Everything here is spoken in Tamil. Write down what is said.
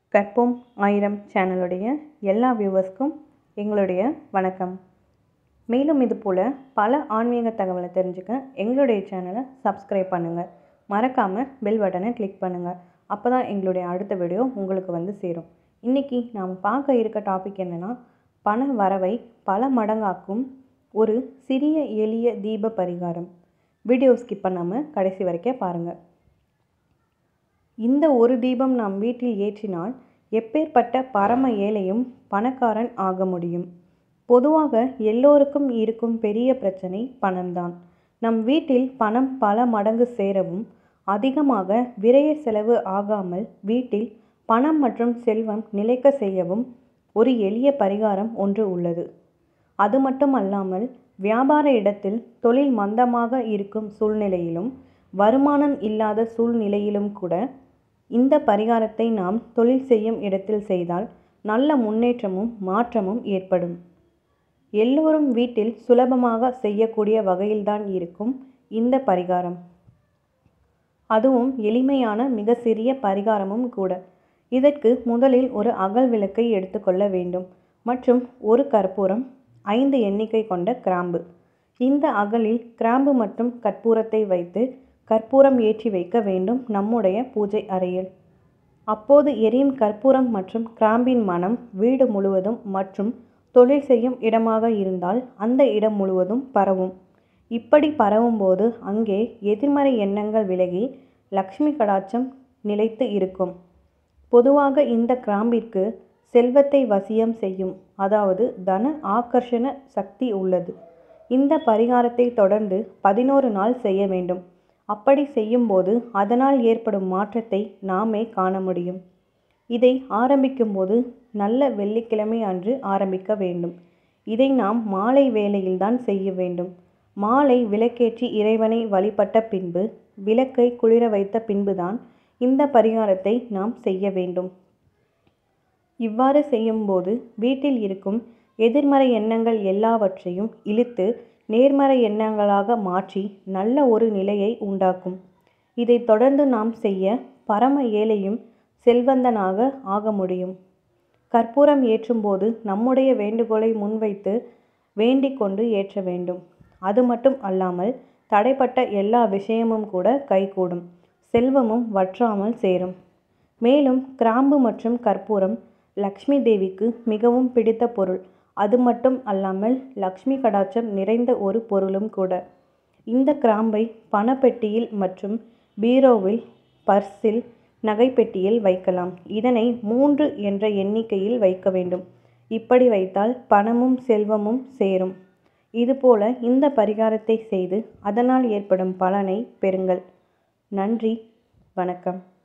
கற்போம் ஆயிரம் சேனலுடைய எல்லா வியூவர்ஸ்க்கும் எங்களுடைய வணக்கம் மேலும் இது போல் பல ஆன்மீக தகவலை தெரிஞ்சுக்க எங்களுடைய சேனலை சப்ஸ்கிரைப் பண்ணுங்கள் மறக்காமல் பெல் பட்டனை கிளிக் பண்ணுங்கள் அப்போ தான் எங்களுடைய அடுத்த வீடியோ உங்களுக்கு வந்து சேரும் இன்றைக்கி நாம் பார்க்க இருக்க டாபிக் என்னென்னா பண வரவை பல மடங்காக்கும் ஒரு சிறிய எளிய தீப பரிகாரம் வீடியோ ஸ்கிப் பண்ணாமல் கடைசி வரைக்கும் பாருங்கள் இந்த ஒரு தீபம் நாம் வீட்டில் ஏற்றினால் எப்பேற்பட்ட பரம ஏழையும் பணக்காரன் ஆக முடியும் பொதுவாக எல்லோருக்கும் இருக்கும் பெரிய பிரச்சனை பணம்தான் நம் வீட்டில் பணம் பல மடங்கு சேரவும் அதிகமாக விரய செலவு ஆகாமல் வீட்டில் பணம் மற்றும் செல்வம் நிலைக்க செய்யவும் ஒரு எளிய பரிகாரம் ஒன்று உள்ளது அது மட்டும் அல்லாமல் வியாபார இடத்தில் தொழில் மந்தமாக இருக்கும் சூழ்நிலையிலும் வருமானம் இல்லாத சூழ்நிலையிலும் கூட இந்த பரிகாரத்தை நாம் தொழில் செய்யும் இடத்தில் செய்தால் நல்ல முன்னேற்றமும் மாற்றமும் ஏற்படும் எல்லோரும் வீட்டில் சுலபமாக செய்யக்கூடிய வகையில்தான் இருக்கும் இந்த பரிகாரம் அதுவும் எளிமையான மிக சிறிய பரிகாரமும் கூட இதற்கு முதலில் ஒரு அகல் விளக்கை எடுத்துக்கொள்ள வேண்டும் மற்றும் ஒரு கற்பூரம் ஐந்து எண்ணிக்கை கொண்ட கிராம்பு இந்த அகலில் கிராம்பு மற்றும் கற்பூரத்தை வைத்து கற்பூரம் ஏற்றி வைக்க வேண்டும் நம்முடைய பூஜை அறையில் அப்போது எரியும் கற்பூரம் மற்றும் கிராம்பின் மனம் வீடு முழுவதும் மற்றும் தொழில் செய்யும் இடமாக இருந்தால் அந்த இடம் முழுவதும் பரவும் இப்படி பரவும்போது அங்கே எதிர்மறை எண்ணங்கள் விலகி லக்ஷ்மி கடாட்சம் நிலைத்து இருக்கும் பொதுவாக இந்த கிராம்பிற்கு செல்வத்தை வசியம் செய்யும் அதாவது தன ஆக்கர்ஷண சக்தி உள்ளது இந்த பரிகாரத்தை தொடர்ந்து பதினோரு நாள் செய்ய வேண்டும் அப்படி செய்யும்போது அதனால் ஏற்படும் மாற்றத்தை நாமே காண முடியும் இதை ஆரம்பிக்கும்போது நல்ல வெள்ளிக்கிழமை அன்று ஆரம்பிக்க வேண்டும் இதை நாம் மாலை வேளையில்தான் செய்ய வேண்டும் மாலை விளக்கேற்றி இறைவனை வழிபட்ட பின்பு விளக்கை குளிர வைத்த பின்புதான் இந்த பரிகாரத்தை நாம் செய்ய வேண்டும் இவ்வாறு செய்யும்போது வீட்டில் இருக்கும் எதிர்மறை எண்ணங்கள் எல்லாவற்றையும் இழுத்து நேர்மறை எண்ணங்களாக மாற்றி நல்ல ஒரு நிலையை உண்டாக்கும் இதை தொடர்ந்து நாம் செய்ய பரம ஏழையும் செல்வந்தனாக ஆக முடியும் கற்பூரம் ஏற்றும்போது நம்முடைய வேண்டுகோளை முன்வைத்து வேண்டிக் கொண்டு ஏற்ற வேண்டும் அது மட்டும் அல்லாமல் தடைப்பட்ட எல்லா விஷயமும் கூட கைகூடும் செல்வமும் வற்றாமல் சேரும் மேலும் கிராம்பு மற்றும் கற்பூரம் லக்ஷ்மி தேவிக்கு மிகவும் பிடித்த பொருள் அது மட்டும் அல்லாமல் லக்ஷ்மி கடாட்சம் நிறைந்த ஒரு பொருளும் கூட இந்த கிராம்பை பணப்பெட்டியில் மற்றும் பீரோவில் பர்ஸில் நகைப்பெட்டியில் வைக்கலாம் இதனை மூன்று என்ற எண்ணிக்கையில் வைக்க வேண்டும் இப்படி வைத்தால் பணமும் செல்வமும் சேரும் இதுபோல இந்த பரிகாரத்தை செய்து அதனால் ஏற்படும் பலனை பெறுங்கள் நன்றி வணக்கம்